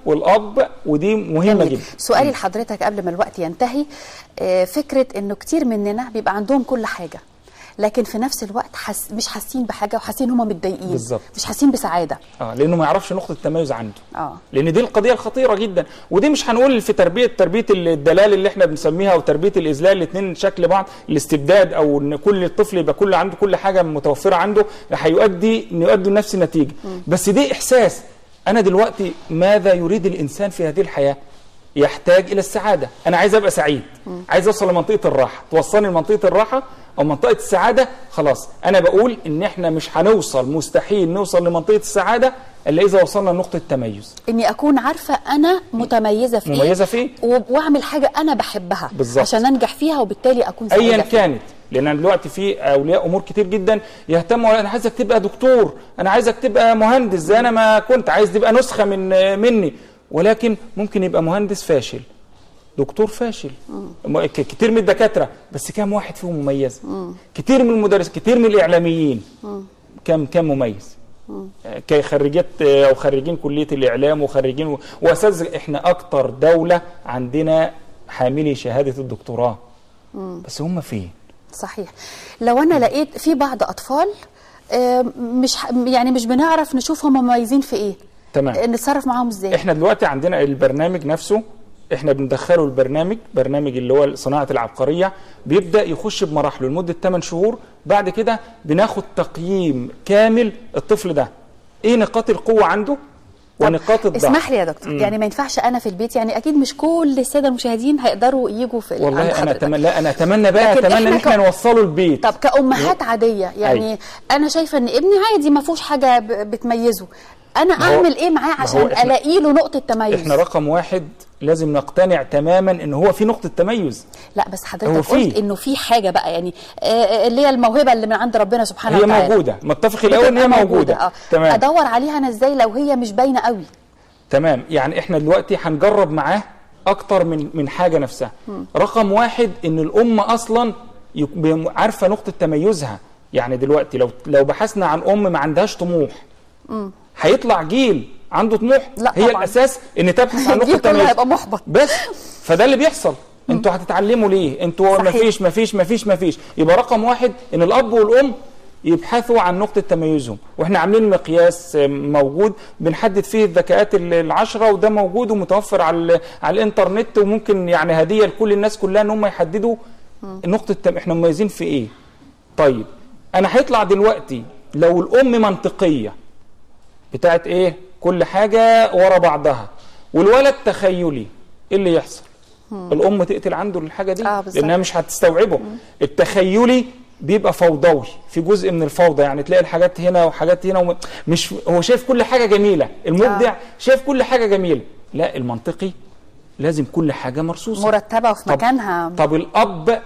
والاب ودي مهمه جميل. جدا سؤالي لحضرتك قبل ما الوقت ينتهي آه، فكره انه كتير مننا بيبقى عندهم كل حاجه لكن في نفس الوقت حس مش حاسين بحاجه وحاسين هم متضايقين بالظبط. مش حاسين بسعاده اه لانه ما يعرفش نقطه التميز عنده اه لان دي القضيه الخطيره جدا ودي مش هنقول في تربيه تربيه الدلال اللي احنا بنسميها او تربيه الاذلال الاثنين شكل بعض الاستبداد او ان كل طفل يبقى كل عنده كل حاجه متوفره عنده هيؤدي انه يؤدي لنفس النتيجه بس دي احساس انا دلوقتي ماذا يريد الانسان في هذه الحياه يحتاج الى السعاده انا عايز ابقى سعيد عايز اوصل لمنطقه الراحه توصلني لمنطقه الراحه او منطقه السعاده خلاص انا بقول ان احنا مش هنوصل مستحيل نوصل لمنطقه السعاده الا اذا وصلنا لنقطه التميز اني اكون عارفه انا متميزه في مميزة ايه في إيه؟ و- واعمل حاجه انا بحبها بالظبط. عشان انجح فيها وبالتالي اكون سعيده ايا فيها. كانت لان أنا دلوقتي في اولياء امور كتير جدا يهتموا انا عايزك تبقى دكتور انا عايزك تبقى مهندس زي انا ما كنت عايز تبقى نسخه من مني ولكن ممكن يبقى مهندس فاشل دكتور فاشل م- ك- كتير من الدكاتره بس كام واحد فيهم مميز كتير من المدرس كتير من الاعلاميين كم كم مميز كخريجات او خريجين كليه الاعلام وخريجين و- واساتذه احنا اكتر دوله عندنا حاملي شهاده الدكتوراه بس هم فين صحيح لو انا لقيت في بعض اطفال آه، مش ح- يعني مش بنعرف نشوف هم مميزين في ايه تمام. آه، نتصرف معاهم ازاي احنا دلوقتي عندنا البرنامج نفسه احنا بندخله البرنامج برنامج اللي هو صناعه العبقريه بيبدا يخش بمراحله لمده 8 شهور بعد كده بناخد تقييم كامل الطفل ده ايه نقاط القوه عنده ونقاط الضعف اسمح لي يا دكتور يعني ما ينفعش انا في البيت يعني اكيد مش كل الساده المشاهدين هيقدروا يجوا في عند والله انا حضرتك. أتمنى لا انا اتمنى بقى لكن اتمنى ان إحنا احنا ك- نوصله البيت طب كأمهات عادية يعني انا شايفة ان ابني عادي ما فيهوش حاجة ب- بتميزه انا ما هو- اعمل ايه معاه ما هو عشان إحنا- الاقي له نقطة تميز احنا رقم واحد لازم نقتنع تماما ان هو في نقطه تميز لا بس هو حضرتك في. قلت انه في حاجة بقى يعني آه، آه، اللي هي الموهبة اللي من عند ربنا سبحانه هي وتعالى موجوده متفق الاول ان هي بتبقى موجوده اه تمام ادور عليها انا ازاي لو هي مش باينة قوي تمام يعني احنا دلوقتي هنجرب معاه اكتر من من حاجه نفسها رقم واحد ان الام اصلا يك- بي- عارفه نقطه تميزها يعني دلوقتي لو لو بحثنا عن ام ما عندهاش طموح هيطلع جيل عنده طموح لا هي طبعاً. الاساس ان تبحث عن الجيل نقطه كله تميز هيبقى محبط بس فده اللي بيحصل انتوا هتتعلموا ليه انتوا صحيح. مفيش مفيش مفيش مفيش يبقى رقم واحد ان الاب والام يبحثوا عن نقطة تميزهم واحنا عاملين مقياس موجود بنحدد فيه الذكاءات ال- العشرة وده موجود ومتوفر على ال- على الانترنت وممكن يعني هدية لكل الناس كلها ان هم يحددوا نقطة تم... احنا مميزين في ايه طيب انا هيطلع دلوقتي لو الام منطقية بتاعت ايه كل حاجة ورا بعضها والولد تخيلي ايه اللي يحصل الام تقتل عنده الحاجه دي آه، بالظبط. لانها مش هتستوعبه التخيلي بيبقى فوضوي في جزء من الفوضى يعني تلاقي الحاجات هنا وحاجات هنا وم... مش هو شايف كل حاجه جميله المبدع آه. شايف كل حاجه جميله لا المنطقي لازم كل حاجه مرصوصه مرتبة وفي طب- مكانها طب الاب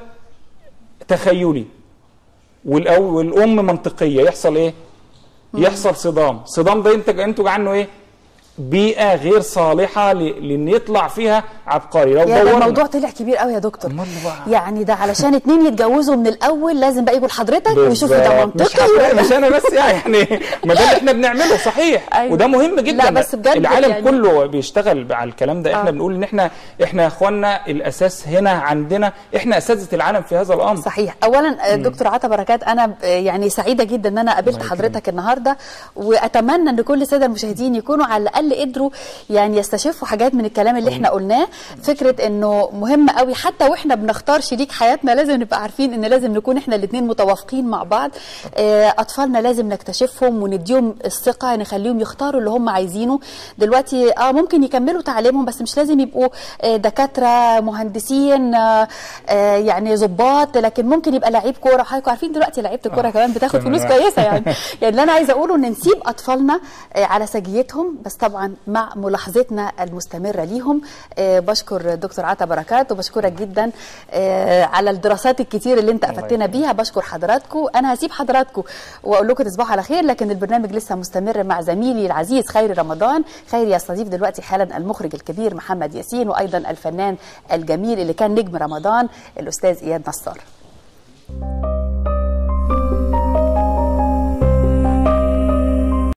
تخيلي والأو والام منطقيه يحصل ايه يحصل صدام صدام ده ينتج ينتج عنه ايه بيئه غير صالحه ل- لان يطلع فيها عبقري لو يا ده دورنا الموضوع طلع كبير قوي يا دكتور أمال بقى. يعني ده علشان اتنين يتجوزوا من الاول لازم بقى يقول حضرتك ويشوفوا ده بالظبط. مش منطقي حضرتك- ولا مش انا بس يعني ما ده اللي احنا بنعمله صحيح أيوة. وده مهم جدا لا، بس بجد العالم يعني- كله بيشتغل على الكلام ده احنا آه. بنقول ان احنا احنا يا اخوانا الاساس هنا عندنا احنا اساتذه العالم في هذا الامر صحيح اولا دكتور عطا بركات انا ب- يعني سعيده جدا ان انا قابلت الله حضرتك النهارده واتمنى ان كل الساده المشاهدين يكونوا على الاقل قدروا يعني يستشفوا حاجات من الكلام اللي احنا قلناه فكره انه مهم قوي حتى واحنا بنختار شريك حياتنا لازم نبقى عارفين ان لازم نكون احنا الاثنين متوافقين مع بعض آه، اطفالنا لازم نكتشفهم ونديهم الثقه نخليهم يختاروا اللي هم عايزينه دلوقتي اه ممكن يكملوا تعليمهم بس مش لازم يبقوا آه، دكاتره مهندسين آه، آه، يعني ظباط لكن ممكن يبقى لعيب كوره حضرتك عارفين دلوقتي لعيبه الكوره كمان بتاخد تمام. فلوس كويسه يعني يعني اللي انا عايزه اقوله ان نسيب اطفالنا آه، على سجيتهم بس طبعا مع ملاحظتنا المستمره ليهم آه، بشكر دكتور عطا بركات وبشكرك جدا آه، على الدراسات الكتير اللي انت افدتنا بيها بشكر حضراتكم انا هسيب حضراتكم واقول لكم تصبحوا على خير لكن البرنامج لسه مستمر مع زميلي العزيز خيري رمضان خيري يستضيف دلوقتي حالا المخرج الكبير محمد ياسين وايضا الفنان الجميل اللي كان نجم رمضان الاستاذ اياد نصار